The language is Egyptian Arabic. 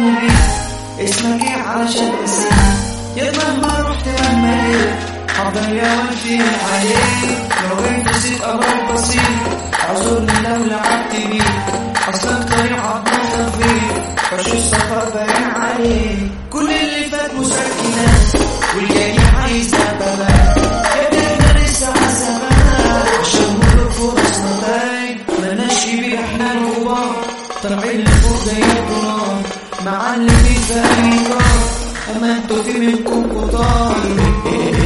مبين اسمك ايه علشان اسمي يا مهما رحت مهما ليه هفضل يا وقتي عليك لو جيت نسيت امرك بسيط اعذرني لو لعبت بيه اصلا طريقك ما فيه فش السفر باين عليك كل اللي فات مسكنات والجاي عايز بابا احنا لسه عزبنا عشان نمر فرص نتايج ملناش كبير احنا الكبار طالعين لفوق زي الدولار معلمين في اي اما انتوا في منكم كتار